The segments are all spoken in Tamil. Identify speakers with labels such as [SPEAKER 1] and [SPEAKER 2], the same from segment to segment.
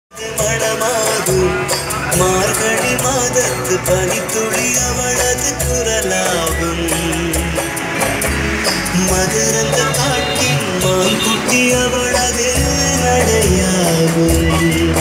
[SPEAKER 1] மணமாகும் மார்கழி மாதத்து பனித்துளி அவளது குரலாகும் மதுரந்த காட்டின் மான்குட்டி அவளது நடையாகும்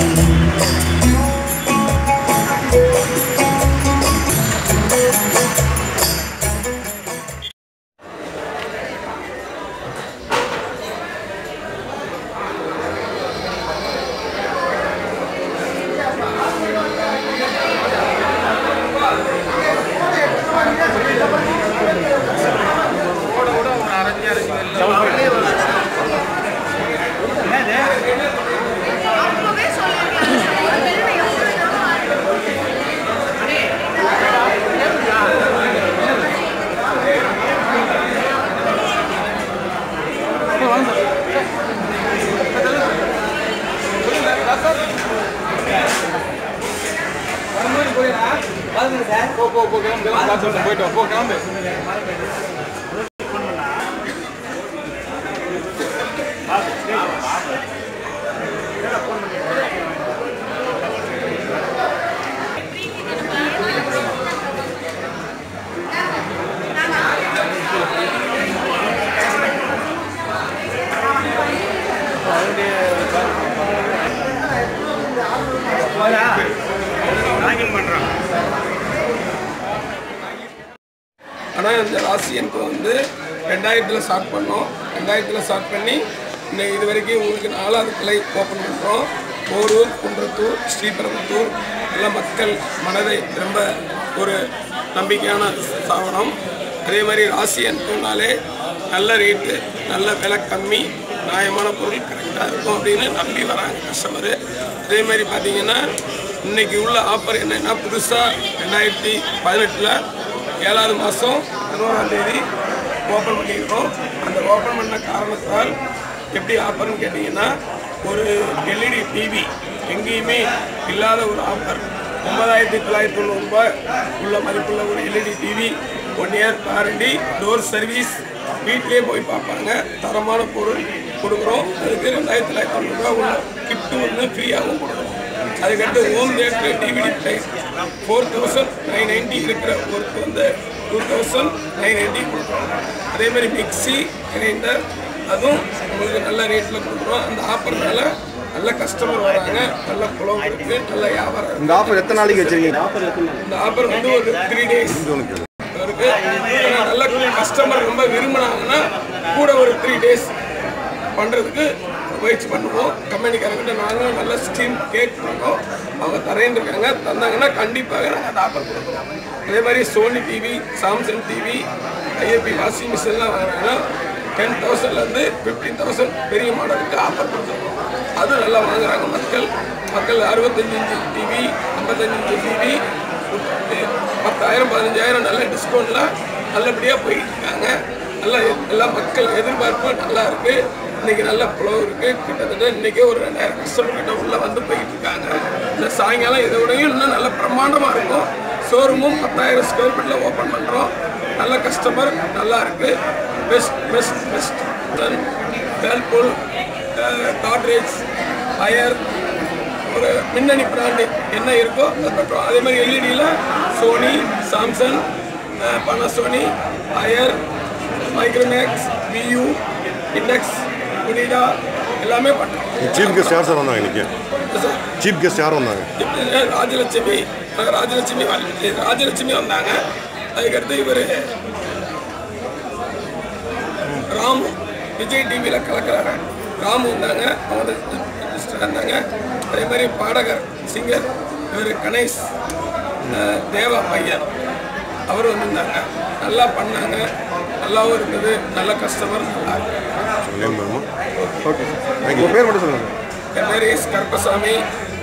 [SPEAKER 2] போ போ போ கிளம்பு கிளம்பு காசு வந்து போயிட்டு வா போ கிளம்பு ஆனால் இந்த ராசி எனக்கு வந்து ரெண்டாயிரத்தில் ஸ்டார்ட் பண்ணோம் ரெண்டாயிரத்தில் ஸ்டார்ட் பண்ணி இன்னைக்கு இது வரைக்கும் உங்களுக்கு நாலாவது கிளை ஓப்பன் பண்ணுறோம் போரூர் குன்றத்தூர் ஸ்ரீபெரும்புத்தூர் எல்லா மக்கள் மனதை ரொம்ப ஒரு நம்பிக்கையான ஸ்தாபனம் அதே மாதிரி ராசி அனுப்புனாலே நல்ல ரேட்டு நல்ல விலை கம்மி நியாயமான பொருள் கரெக்டாக இருக்கும் அப்படின்னு நம்பி வராங்க கஸ்டமரு அதே மாதிரி பார்த்தீங்கன்னா இன்னைக்கு உள்ள ஆஃபர் என்னன்னா புதுசாக ரெண்டாயிரத்தி பதினெட்டில் ஏழாவது மாதம் பதினோராம் தேதி ஓப்பன் பண்ணியிருக்கோம் அந்த ஓப்பன் பண்ண காரணத்தால் எப்படி ஆஃபர்னு கேட்டிங்கன்னா ஒரு எல்இடி டிவி எங்கேயுமே இல்லாத ஒரு ஆஃபர் ஒன்பதாயிரத்தி தொள்ளாயிரத்தி தொண்ணூறு ரூபாய் உள்ள மதிப்புள்ள ஒரு LED TV one year warranty door service வீட்டிலே போய் பார்ப்பாங்க தரமான பொருள் கொடுக்குறோம் அதுக்கு ரெண்டாயிரத்தி தொள்ளாயிரத்தி தொண்ணூறு ரூபாய் உள்ள கிஃப்ட்டு வந்து ஃப்ரீயாகவும் கொடுக்குறோம் அதுக்கடுத்து home theatre DVD price four thousand nine ninety இருக்கிற ஒர்க் வந்து டூ தௌசண்ட் நைன் நைன்ட்டி கொடுக்குறோம் அதே மாதிரி மிக்ஸி கிரைண்டர் அதுவும் உங்களுக்கு நல்ல ரேட்டில் கொடுக்குறோம் அந்த ஆஃபர்னால நல்ல கஸ்டமர் வராங்க நல்ல புலவு இருக்குது நல்ல வியாபாரம் இருக்கு.
[SPEAKER 3] இந்த ஆஃபர் எத்தனை நாளைக்கு வச்சிருக்கீங்க
[SPEAKER 2] இந்த ஆஃபர் வந்து ஒரு த்ரீ டேஸ் இருக்கு ஆனா நல்ல கஸ்டமர் ரொம்ப விரும்பினாங்கன்னா கூட ஒரு த்ரீ டேஸ் பண்ணுறதுக்கு முயற்சி பண்ணுவோம் கம்பெனிக்காரங்கிட்ட நாங்களும் நல்ல ஸ்கீம் கேட்குறோம் அவங்க தரேன்னு இருக்காங்க தந்தாங்கன்னா கண்டிப்பாக நாங்கள் அந்த ஆஃபர் கொடுக்குறோம் அதே மாதிரி Sony TV Samsung TV IFB washing மிஷின்லாம் வாங்குறாங்கன்னா டென் தௌசண்ட்லேருந்து ஃபிஃப்டீன் தௌசண்ட் பெரிய மாடலுக்கு ஆஃபர் கொடுத்துருக்கோம் அது நல்லா வாங்குறாங்க மக்கள் மக்கள் அறுபத்தஞ்சு இன்ச்சு டிவி ஐம்பத்தஞ்சு இன்ச்சு டிவி பத்தாயிரம் பதினஞ்சாயிரம் நல்ல டிஸ்கவுண்ட்ல நல்லபடியாக போயிட்டு இருக்காங்க நல்லா எல்லா மக்கள் எதிர்பார்ப்பு நல்லா இருக்கு இன்னைக்கு நல்ல புலவு இருக்கு கிட்டத்தட்ட இன்னைக்கே ஒரு ரெண்டாயிரம் கஸ்டமர் கிட்ட உள்ள வந்து போயிட்டு இருக்காங்க இந்த சாயங்காலம் இதை விடையும் இன்னும் நல்ல பிரம்மாண்டமாக இருக்கும் ஷோரூமும் பத்தாயிரம் ஸ்கொயர் ஃபீட்டில் ஓப்பன் பண்ணுறோம் நல்ல கஸ்டமர் நல்லா இருக்கு best best best Whirlpool Godrej Haier ஒரு மின்னணி பிராண்டு என்ன இருக்கோ அது பண்ணுறோம் அதே மாதிரி எல்இடியில் Sony Samsung Panasonic Haier Micromax Vu Intex Onida எல்லாமே பண்ணுறோம்
[SPEAKER 3] சீஃப் கெஸ்ட் யார் சார் வந்தாங்க இன்னைக்கு
[SPEAKER 2] சார்
[SPEAKER 3] சீஃப் கெஸ்ட் யார் வந்தாங்க
[SPEAKER 2] ராஜலட்சுமி அஹ் ராஜலட்சுமி வரல. ராஜலட்சுமி வந்தாங்க அதுக்கடுத்து இவர் ராமு விஜய் டிவியில் கலக்கிறாரு ராமு வந்தாங்க அவங்க sister வந்தாங்க அதே மாதிரி பாடகர் சிங்கர் இவர் கணேஷ் அஹ் தேவா பையன் அவர் வந்திருந்தாங்க நல்லா பண்ணாங்க நல்லாவும் இருந்தது நல்ல கஸ்டமர் நல்லா இருக்கு
[SPEAKER 3] நேம் வேணுமா ஓகே தேங்க்யூ பேர் மட்டும் சொல்லுங்கள்
[SPEAKER 2] என் பேர் எஸ் கருப்பசாமி